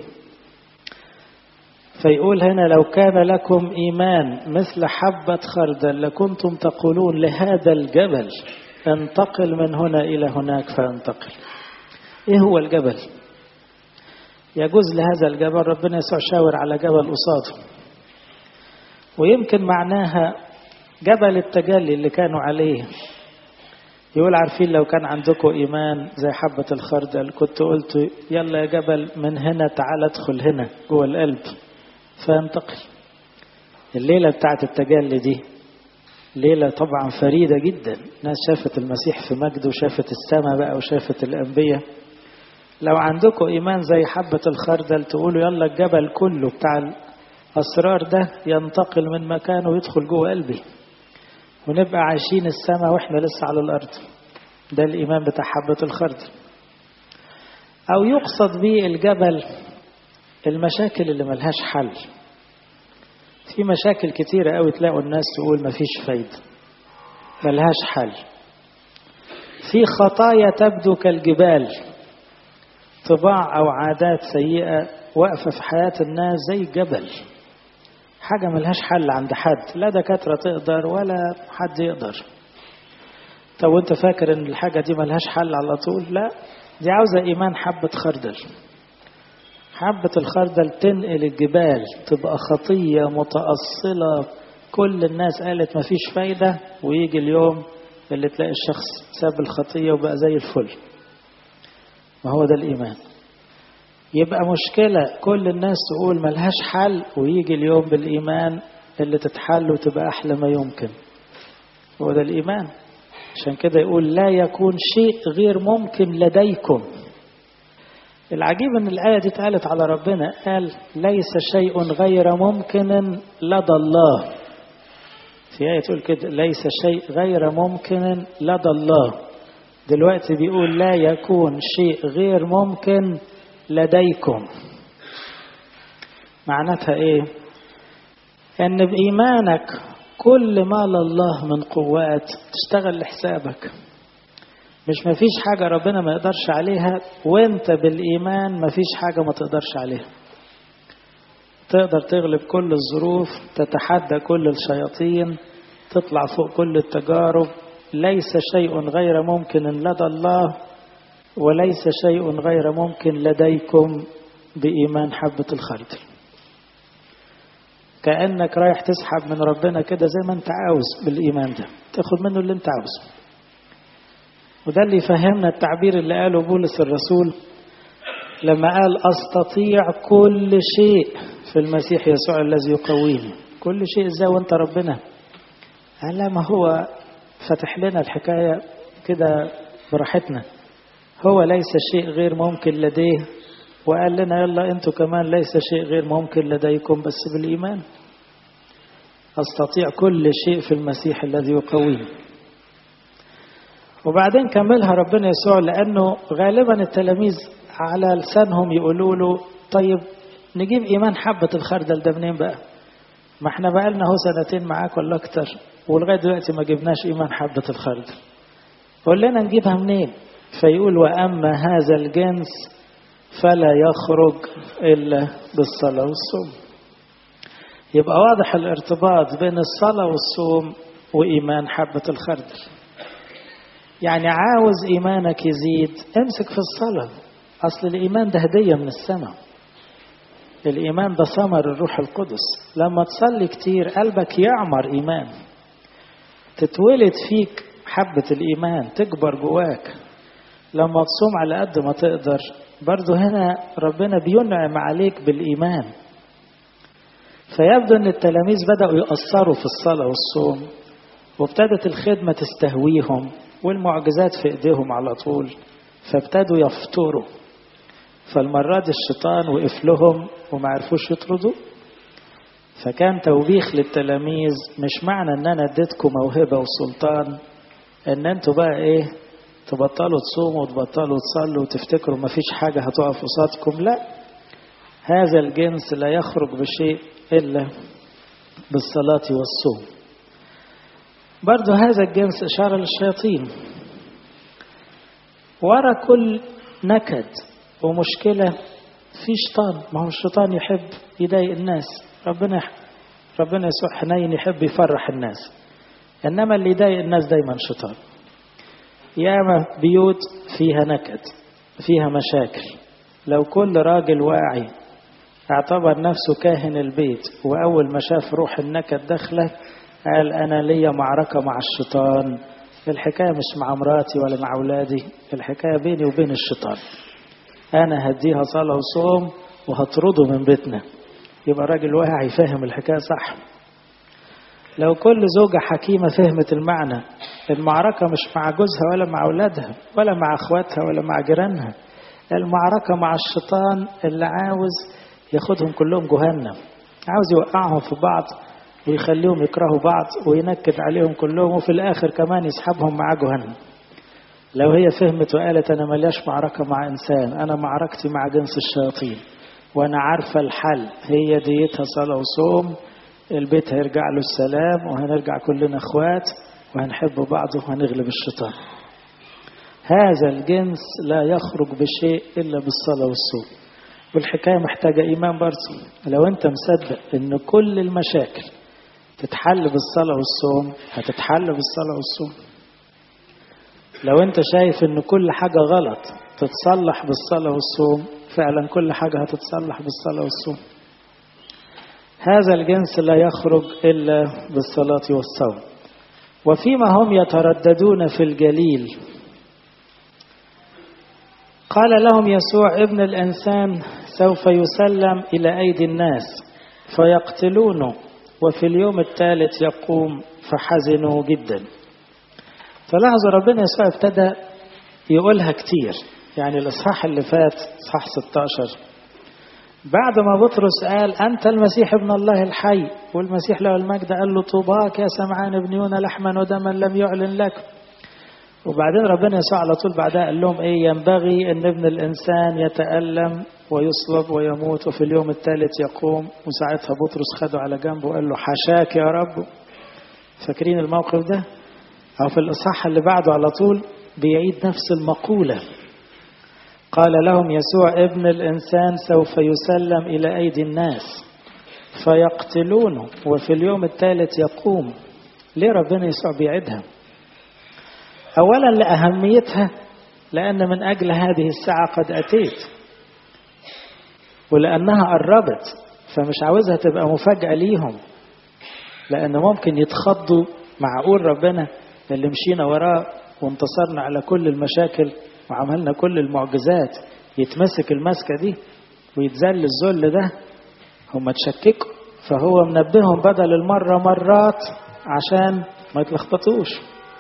فيقول هنا لو كان لكم ايمان مثل حبه خردل لكنتم تقولون لهذا الجبل انتقل من هنا الى هناك فانتقل ايه هو الجبل يجوز لهذا الجبل ربنا يسوع شاور على جبل قصاده ويمكن معناها جبل التجلي اللي كانوا عليه يقول عارفين لو كان عندكم إيمان زي حبة الخردل كنت قلت يلا يا جبل من هنا تعال ادخل هنا جوه القلب فانتقل الليلة بتاعت التجلي دي ليلة طبعا فريدة جدا ناس شافت المسيح في مجده وشافت السماء بقى وشافت الأنبياء لو عندكم إيمان زي حبة الخردل تقولوا يلا الجبل كله بتاع الأسرار ده ينتقل من مكانه ويدخل جوه قلبي ونبقى عايشين السماء وإحنا لسه على الأرض ده الإيمان بتاع حبة الخردل أو يقصد به الجبل المشاكل اللي ملهاش حل في مشاكل كتيرة قوي تلاقوا الناس تقول مفيش فايدة ملهاش حل في خطايا تبدو كالجبال طباع أو عادات سيئة واقفة في حياة الناس زي الجبل حاجة ملهاش حل عند حد لا دكاترة تقدر ولا حد يقدر طب وانت فاكر ان الحاجة دي ملهاش حل على طول لا دي عاوزة ايمان حبة خردل حبة الخردل تنقل الجبال تبقى خطية متأصلة كل الناس قالت مفيش فايدة ويجي اليوم اللي تلاقي الشخص ساب الخطية وبقى زي الفل ما هو ده الإيمان يبقى مشكلة كل الناس تقول ملهاش حل ويجي اليوم بالإيمان اللي تتحل وتبقى أحلى ما يمكن هو ده الإيمان عشان كده يقول لا يكون شيء غير ممكن لديكم العجيب ان الآية دي اتقالت على ربنا قال ليس شيء غير ممكن لدى الله في آية تقول كده ليس شيء غير ممكن لدى الله دلوقتي بيقول لا يكون شيء غير ممكن لديكم معناتها ايه ان بايمانك كل ما لله من قوات تشتغل لحسابك مش مفيش حاجة ربنا ما يقدرش عليها وانت بالإيمان مفيش حاجة ما تقدرش عليها تقدر تغلب كل الظروف تتحدى كل الشياطين تطلع فوق كل التجارب ليس شيء غير ممكن لدى الله وليس شيء غير ممكن لديكم بإيمان حبة الخردل كأنك رايح تسحب من ربنا كده زي ما انت عاوز بالإيمان ده تاخد منه اللي انت عاوزه وده اللي يفهمنا التعبير اللي قاله بولس الرسول لما قال أستطيع كل شيء في المسيح يسوع الذي يقويني كل شيء ازاي وانت ربنا قال لا ما هو فتح لنا الحكاية كده براحتنا هو ليس شيء غير ممكن لديه وقال لنا يلا انتوا كمان ليس شيء غير ممكن لديكم بس بالإيمان أستطيع كل شيء في المسيح الذي يقويني وبعدين كملها ربنا يسوع لأنه غالبا التلاميذ على لسانهم يقولوا له طيب نجيب إيمان حبة الخردل ده منين بقى ما احنا بقى لنا هو سنتين معاك ولا أكتر ولغاية دلوقتي ما جبناش إيمان حبة الخردل قول لنا نجيبها منين فيقول وأما هذا الجنس فلا يخرج إلا بالصلاة والصوم يبقى واضح الارتباط بين الصلاة والصوم وإيمان حبة الخردل يعني عاوز إيمانك يزيد امسك في الصلاة أصل الإيمان ده هدية من السماء الإيمان ده ثمر الروح القدس لما تصلي كتير قلبك يعمر إيمان تتولد فيك حبة الإيمان تكبر جواك لما تصوم على قد ما تقدر برضو هنا ربنا بينعم عليك بالإيمان فيبدو أن التلاميذ بدأوا يأثروا في الصلاة والصوم وابتدت الخدمة تستهويهم والمعجزات في ايديهم على طول فابتدوا يفطروا فالمرة دي الشيطان وقف لهم وما عرفوش يطردوا فكان توبيخ للتلاميذ مش معنى ان انا اديتكم موهبة وسلطان ان انتوا بقى ايه تبطلوا تصوموا وتبطلوا تصلوا وتفتكروا ما فيش حاجة هتقف قصادكم لا هذا الجنس لا يخرج بشيء إلا بالصلاة والصوم برضو هذا الجنس إشارة للشياطين ورا كل نكد ومشكلة في شيطان ما هو الشيطان يحب يضايق الناس ربنا ربنا يسوع حنين يحب يفرح الناس إنما اللي يضايق الناس دايما شيطان ياما بيوت فيها نكد فيها مشاكل لو كل راجل واعي اعتبر نفسه كاهن البيت وأول ما شاف روح النكد داخله قال أنا ليا معركة مع الشيطان الحكاية مش مع مراتي ولا مع أولادي الحكاية بيني وبين الشيطان أنا هديها صلاة وصوم وهطرده من بيتنا يبقى راجل واعي فاهم الحكاية صح لو كل زوجة حكيمة فهمت المعنى المعركة مش مع جوزها ولا مع أولادها ولا مع أخواتها ولا مع جيرانها المعركة مع الشيطان اللي عاوز ياخدهم كلهم جهنم عاوز يوقعهم في بعض ويخليهم يكرهوا بعض وينكد عليهم كلهم وفي الآخر كمان يسحبهم معاه جهنم لو هي فهمت وقالت أنا ملياش معركة مع إنسان أنا معركتي مع جنس الشياطين وأنا عارفة الحل هي ديتها صلاة وصوم البيت هيرجع له السلام وهنرجع كلنا اخوات وهنحب بعض وهنغلب الشيطان هذا الجنس لا يخرج بشيء إلا بالصلاة والصوم والحكاية محتاجة إيمان برضه لو أنت مصدق إن كل المشاكل تتحل بالصلاة والصوم هتتحل بالصلاة والصوم لو أنت شايف إن كل حاجة غلط تتصلح بالصلاة والصوم فعلا كل حاجة هتتصلح بالصلاة والصوم هذا الجنس لا يخرج إلا بالصلاة والصوم وفيما هم يترددون في الجليل قال لهم يسوع ابن الإنسان سوف يسلم إلى أيدي الناس فيقتلونه وفي اليوم الثالث يقوم فحزنوا جدا فلاحظوا ربنا يسوع ابتدى يقولها كتير يعني الإصحاح اللي فات إصحاح 16 بعد ما بطرس قال أنت المسيح ابن الله الحي والمسيح له المجد قال له طوباك يا سمعان ابن يونا لحما ودما لم يعلن لك وبعدين ربنا يسوع على طول بعدها قال لهم ايه ينبغي ان ابن الانسان يتألم ويصلب ويموت وفي اليوم الثالث يقوم وساعتها بطرس خده على جنبه وقال له حشاك يا رب فاكرين الموقف ده او في الاصحاح اللي بعده على طول بيعيد نفس المقولة قال لهم يسوع ابن الانسان سوف يسلم الى ايدي الناس فيقتلونه وفي اليوم الثالث يقوم ليه ربنا يسوع بيعيدها اولا لاهميتها لان من اجل هذه الساعه قد اتيت ولانها قربت فمش عاوزها تبقى مفاجاه ليهم لان ممكن يتخضوا معقول ربنا اللي مشينا وراه وانتصرنا على كل المشاكل وعملنا كل المعجزات يتمسك المسكه دي ويتذل الذل ده هم تشككوا فهو منبههم بدل المره مرات عشان ما يتلخبطوش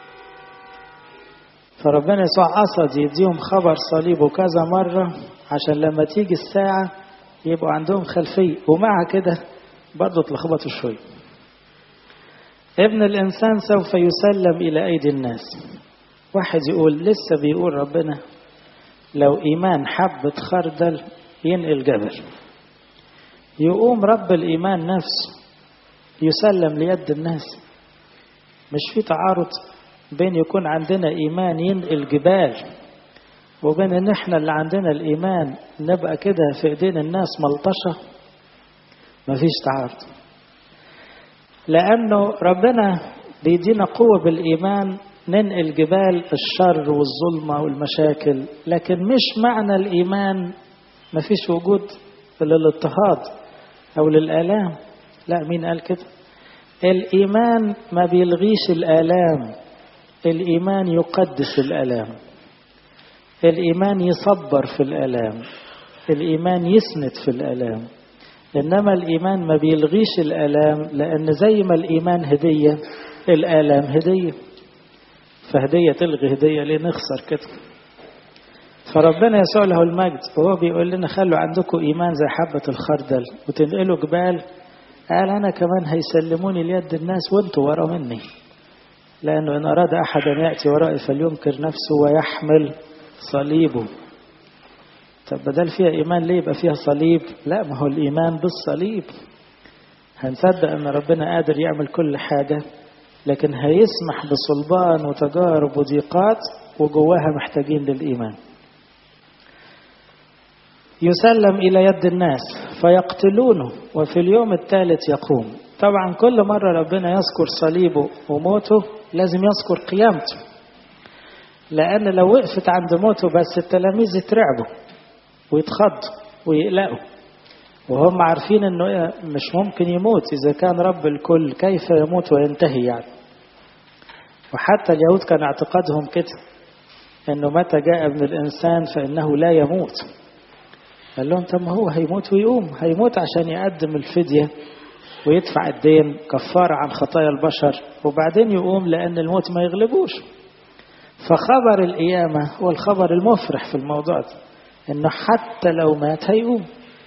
فربنا يسوع قصد يديهم خبر صليبه كذا مرة عشان لما تيجي الساعة يبقوا عندهم خلفية ومع كده برضه اتلخبطوا شوية ابن الإنسان سوف يسلم إلى أيدي الناس واحد يقول لسه بيقول ربنا لو إيمان حبة خردل ينقل جبل يقوم رب الإيمان نفسه يسلم ليد الناس مش في تعارض بين يكون عندنا إيمان ينقل جبال وبين إن إحنا اللي عندنا الإيمان نبقى كده في إيدين الناس ملطشة مفيش تعارض لأنه ربنا بيدينا قوة بالإيمان ننقل جبال الشر والظلمة والمشاكل لكن مش معنى الإيمان مفيش وجود للاضطهاد أو للآلام لا مين قال كده الإيمان ما بيلغيش الآلام الإيمان يقدس الآلام الإيمان يصبر في الآلام الإيمان يسند في الآلام إنما الإيمان ما بيلغيش الآلام لأن زي ما الإيمان هدية الآلام هدية فهدية تلغي هدية ليه نخسر كده فربنا يسوع له المجد وهو بيقول لنا خلوا عندكم إيمان زي حبة الخردل وتنقلوا جبال قال أنا كمان هيسلموني ليد الناس وانتوا ورا مني لأنه إن أراد أحد أن يأتي ورائي فلينكر نفسه ويحمل صليبه طب بدل فيها إيمان ليه يبقى فيها صليب لا ما هو الإيمان بالصليب هنصدق أن ربنا قادر يعمل كل حاجة لكن هيسمح بصلبان وتجارب وضيقات وجواها محتاجين للإيمان يسلم إلى يد الناس فيقتلونه وفي اليوم الثالث يقوم طبعا كل مرة ربنا يذكر صليبه وموته لازم يذكر قيامته لأن لو وقفت عند موته بس التلاميذ يترعبوا ويتخضوا ويقلقوا وهم عارفين انه مش ممكن يموت اذا كان رب الكل كيف يموت وينتهي يعني وحتى اليهود كان اعتقادهم كده انه متى جاء ابن الانسان فانه لا يموت قال لهم طب ما هو هيموت ويقوم هيموت عشان يقدم الفديه ويدفع الدين كفاره عن خطايا البشر وبعدين يقوم لان الموت ما يغلبوش فخبر القيامه هو الخبر المفرح في الموضوع ده انه حتى لو مات هيقوم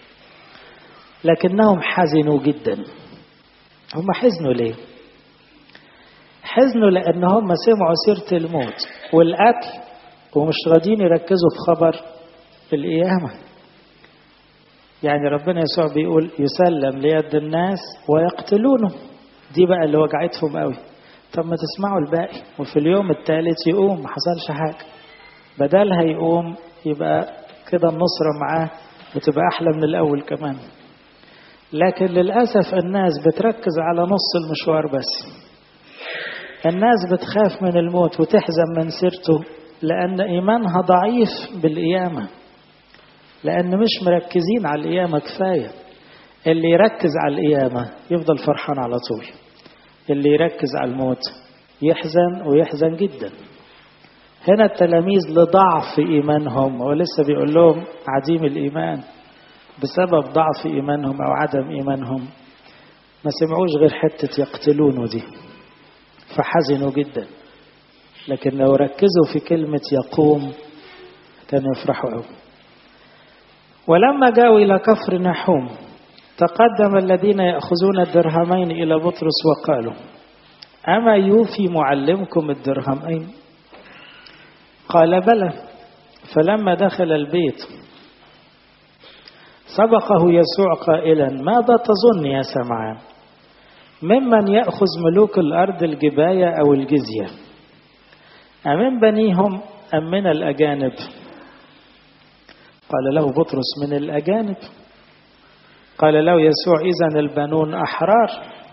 لكنهم حزنوا جدا هم حزنوا ليه حزنوا لان هم سمعوا سيره الموت والقتل ومش راضيين يركزوا في خبر القيامه يعني ربنا يسوع بيقول يسلم ليد الناس ويقتلونه دي بقى اللي وجعتهم قوي طب ما تسمعوا الباقي وفي اليوم الثالث يقوم ما حصلش حاجه بدلها يقوم يبقى كده النصرة معاه وتبقى أحلى من الأول كمان لكن للأسف الناس بتركز على نص المشوار بس الناس بتخاف من الموت وتحزن من سيرته لأن إيمانها ضعيف بالقيامة لأن مش مركزين على القيامة كفاية اللي يركز على القيامة يفضل فرحان على طول اللي يركز على الموت يحزن ويحزن جدا هنا التلاميذ لضعف إيمانهم هو لسه بيقول لهم عديم الإيمان بسبب ضعف إيمانهم أو عدم إيمانهم ما سمعوش غير حتة يقتلونه دي فحزنوا جدا لكن لو ركزوا في كلمة يقوم كانوا يفرحوا أوي ولما جاءوا إلى كفر نحوم تقدم الذين يأخذون الدرهمين إلى بطرس وقالوا أما يوفي معلمكم الدرهمين قال بلى فلما دخل البيت سبقه يسوع قائلا ماذا تظن يا سمعان ممن يأخذ ملوك الأرض الجباية أو الجزية أمن بنيهم أم من الأجانب قال له بطرس من الأجانب قال له يسوع إذا البنون أحرار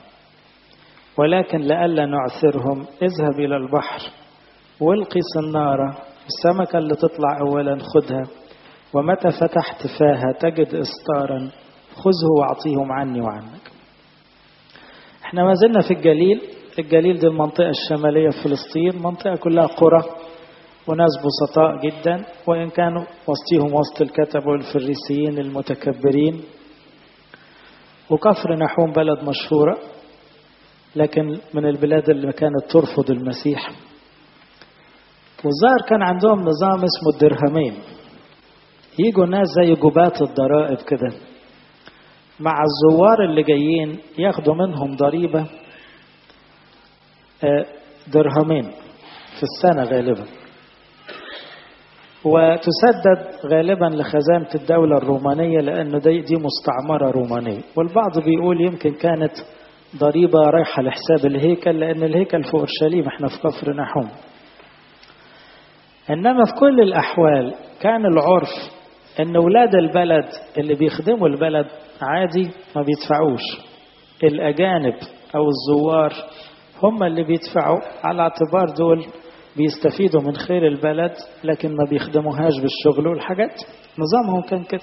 ولكن لئلا نعثرهم اذهب إلى البحر والقي صنارة السمكة اللي تطلع أولا خذها ومتى فتحت فاها تجد إسطارا خذه واعطيهم عني وعنك احنا ما زلنا في الجليل الجليل دي المنطقة الشمالية في فلسطين منطقة كلها قرى وناس بسطاء جدا وإن كانوا وسطهم وسط الكتب والفريسيين المتكبرين وكفر نحوم بلد مشهورة لكن من البلاد اللي كانت ترفض المسيح والظاهر كان عندهم نظام اسمه الدرهمين يجوا ناس زي جبات الضرائب كده مع الزوار اللي جايين ياخدوا منهم ضريبة درهمين في السنة غالبا وتسدد غالبا لخزانة الدولة الرومانية لأن دي, دي مستعمرة رومانية والبعض بيقول يمكن كانت ضريبة رايحة لحساب الهيكل لأن الهيكل في أورشليم احنا في كفر نحوم إنما في كل الأحوال كان العرف إن ولاد البلد اللي بيخدموا البلد عادي ما بيدفعوش الأجانب أو الزوار هم اللي بيدفعوا على اعتبار دول بيستفيدوا من خير البلد لكن ما بيخدموهاش بالشغل والحاجات نظامهم كان كده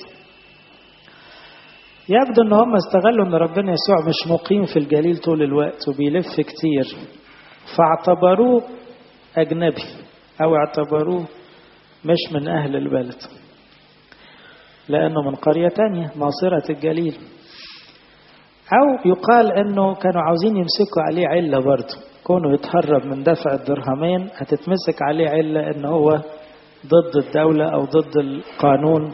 يبدو ان هم استغلوا ان ربنا يسوع مش مقيم في الجليل طول الوقت وبيلف كتير فاعتبروه اجنبي او اعتبروه مش من اهل البلد لانه من قرية تانية ناصرة الجليل او يقال انه كانوا عاوزين يمسكوا عليه علة برضه كونه يتهرب من دفع الدرهمين هتتمسك عليه علة ان هو ضد الدولة او ضد القانون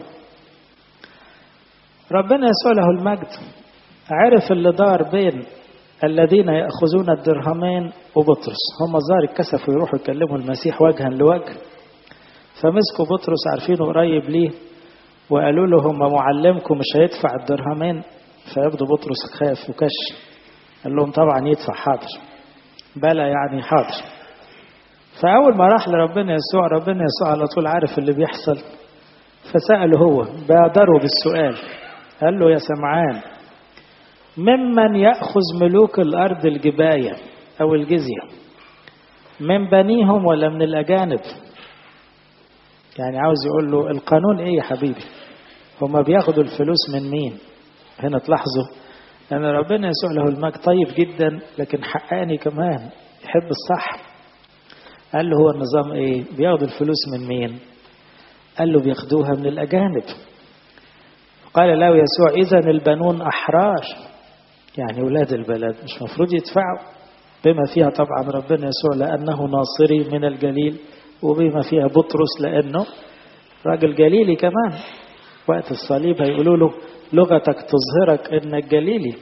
ربنا يسوع له المجد عرف اللي دار بين الذين يأخذون الدرهمين وبطرس هم الظاهر اتكسفوا يروحوا يكلموا المسيح وجها لوجه فمسكوا بطرس عارفينه قريب ليه وقالوا له هم معلمكم مش هيدفع الدرهمين فيبدو بطرس خاف وكش قال لهم طبعا يدفع حاضر بلى يعني حاضر فأول ما راح لربنا يسوع ربنا يسوع على طول عارف اللي بيحصل فسأله هو بادروا بالسؤال قال له يا سمعان ممن يأخذ ملوك الأرض الجباية أو الجزية من بنيهم ولا من الأجانب يعني عاوز يقول له القانون إيه يا حبيبي هما بياخدوا الفلوس من مين هنا تلاحظوا أن ربنا يسوع له المجد طيب جدا لكن حقاني كمان يحب الصح قال له هو النظام إيه بياخدوا الفلوس من مين قال له بياخدوها من الأجانب قال له يسوع إذا البنون أحرار يعني ولاد البلد مش مفروض يدفعوا بما فيها طبعا ربنا يسوع لأنه ناصري من الجليل وبما فيها بطرس لأنه راجل جليلي كمان وقت الصليب هيقولوا له لغتك تظهرك انك جليلي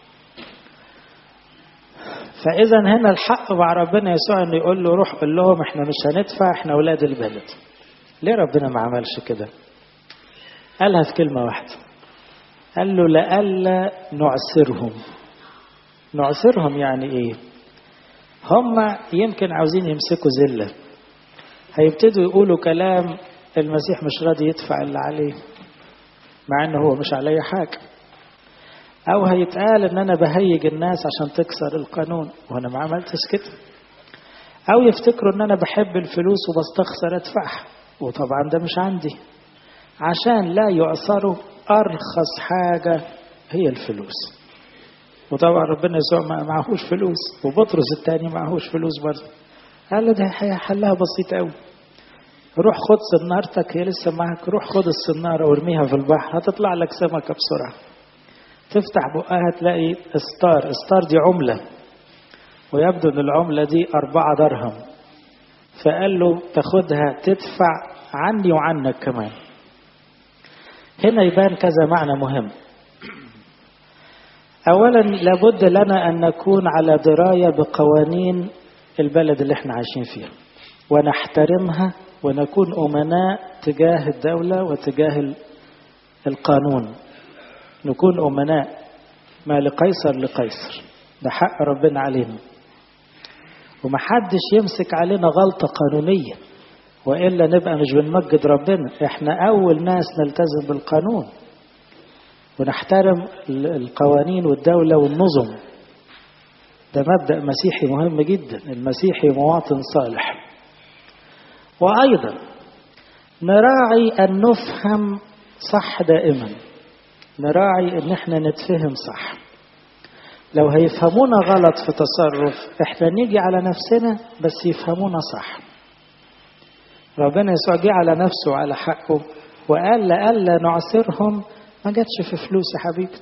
فاذا هنا الحق مع ربنا يسوع انه يقول له روح قول لهم احنا مش هندفع احنا اولاد البلد ليه ربنا ما عملش كده قالها في كلمه واحده قال له لئلا نعسرهم نعسرهم يعني ايه هم يمكن عاوزين يمسكوا زله هيبتدوا يقولوا كلام المسيح مش راضي يدفع اللي عليه مع انه هو مش عليا حاجه او هيتقال ان انا بهيج الناس عشان تكسر القانون وانا ما عملتش كده او يفتكروا ان انا بحب الفلوس وبستخسر ادفعها وطبعا ده مش عندي عشان لا يعصروا ارخص حاجه هي الفلوس وطبعا ربنا يسوع ما معهوش فلوس وبطرس الثاني معهوش فلوس برضه قال له ده حلها بسيط قوي روح خد سنارتك هي لسه معك روح خد السنارة وارميها في البحر هتطلع لك سمكة بسرعة تفتح بقها تلاقي استار استار دي عملة ويبدو ان العملة دي أربعة درهم فقال له تاخدها تدفع عني وعنك كمان هنا يبان كذا معنى مهم أولا لابد لنا أن نكون على دراية بقوانين البلد اللي احنا عايشين فيها ونحترمها ونكون أمناء تجاه الدولة وتجاه القانون نكون أمناء ما لقيصر لقيصر ده حق ربنا علينا ومحدش يمسك علينا غلطة قانونية وإلا نبقى مش بنمجد ربنا احنا أول ناس نلتزم بالقانون ونحترم القوانين والدولة والنظم ده مبدأ مسيحي مهم جدا المسيحي مواطن صالح وأيضا نراعي أن نفهم صح دائما نراعي أن احنا نتفهم صح لو هيفهمونا غلط في تصرف احنا نيجي على نفسنا بس يفهمونا صح ربنا يسوع جه على نفسه وعلى حقه وقال لألا نعسرهم ما جاتش في فلوس يا حبيبي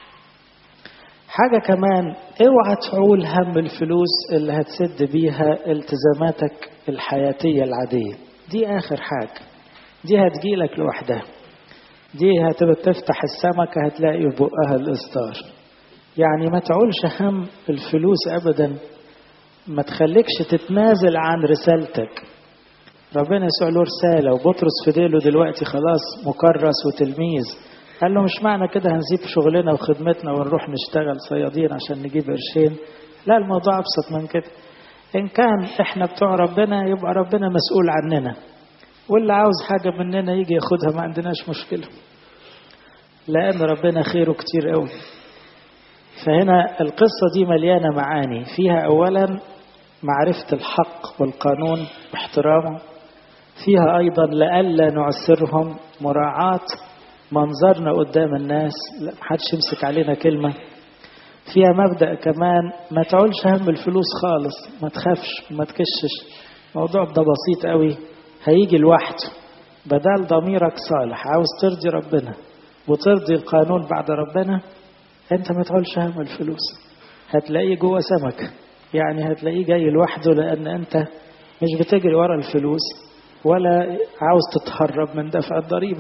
حاجة كمان اوعى تعول هم الفلوس اللي هتسد بيها التزاماتك الحياتية العادية دي آخر حاجة دي هتجيلك لوحدها دي هتبقى تفتح السمكة هتلاقي في بقها الإصدار يعني ما تعولش هم الفلوس أبدا ما تخليكش تتنازل عن رسالتك ربنا يسوع له رسالة وبطرس في ديله دلوقتي خلاص مكرس وتلميذ قال له مش معنى كده هنسيب شغلنا وخدمتنا ونروح نشتغل صيادين عشان نجيب قرشين لا الموضوع أبسط من كده إن كان إحنا بتوع ربنا يبقى ربنا مسؤول عننا واللي عاوز حاجة مننا يجي ياخدها ما عندناش مشكلة لأن ربنا خيره كتير قوي فهنا القصة دي مليانة معاني فيها أولا معرفة الحق والقانون واحترامه فيها أيضا لألا نعسرهم مراعاة منظرنا قدام الناس لا محدش يمسك علينا كلمة فيها مبدأ كمان ما تعولش هم الفلوس خالص ما تخافش ما تكشش الموضوع ده بسيط قوي هيجي لوحده بدل ضميرك صالح عاوز ترضي ربنا وترضي القانون بعد ربنا انت ما تعولش هم الفلوس هتلاقيه جوه سمك يعني هتلاقيه جاي لوحده لان انت مش بتجري ورا الفلوس ولا عاوز تتهرب من دفع الضريبه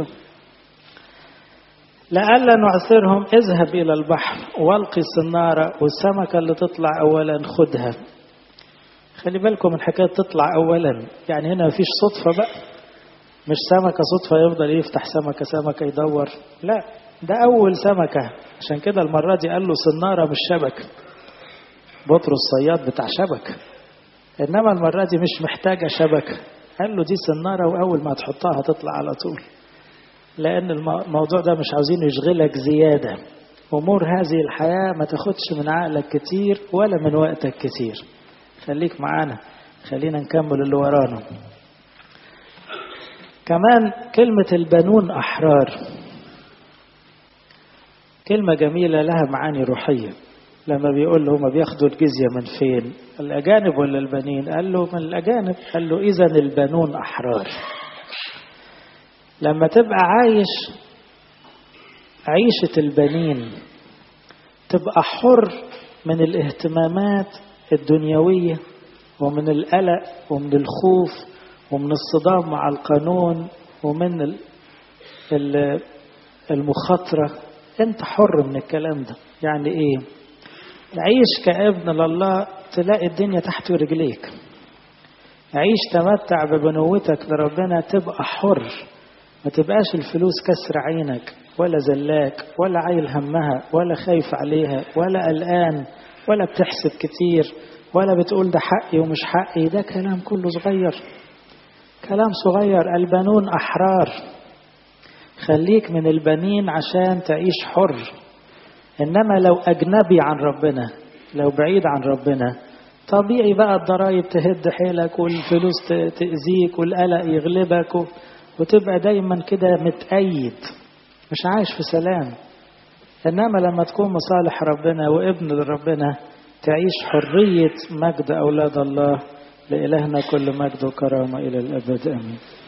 لئلا نعثرهم اذهب إلى البحر والقي الصنارة والسمكة اللي تطلع أولا خدها خلي بالكم من حكاية تطلع أولا يعني هنا مفيش صدفة بقى مش سمكة صدفة يفضل يفتح سمكة سمكة يدور لا ده أول سمكة عشان كده المرة دي قال له صنارة مش شبكة بطرس الصياد بتاع شبكة إنما المرة دي مش محتاجة شبكة قال له دي صنارة وأول ما تحطها هتطلع على طول لأن الموضوع ده مش عاوزين يشغلك زيادة أمور هذه الحياة ما تاخدش من عقلك كتير ولا من وقتك كتير خليك معانا خلينا نكمل اللي ورانا كمان كلمة البنون أحرار كلمة جميلة لها معاني روحية لما بيقول له هما بياخدوا الجزية من فين الأجانب ولا البنين قال له من الأجانب قال له إذا البنون أحرار لما تبقى عايش عيشة البنين تبقى حر من الاهتمامات الدنيوية ومن القلق ومن الخوف ومن الصدام مع القانون ومن المخاطرة انت حر من الكلام ده يعني ايه عيش كابن لله تلاقي الدنيا تحت رجليك عيش تمتع ببنوتك لربنا تبقى حر ما تبقاش الفلوس كسر عينك ولا زلاك ولا عايل همها ولا خايف عليها ولا قلقان ولا بتحسب كتير ولا بتقول ده حقي ومش حقي ده كلام كله صغير كلام صغير البنون أحرار خليك من البنين عشان تعيش حر إنما لو أجنبي عن ربنا لو بعيد عن ربنا طبيعي بقى الضرايب تهد حيلك والفلوس تأذيك والقلق يغلبك وتبقى دايما كده متأيد مش عايش في سلام إنما لما تكون مصالح ربنا وابن لربنا تعيش حرية مجد أولاد الله لإلهنا كل مجد وكرامة إلى الأبد آمين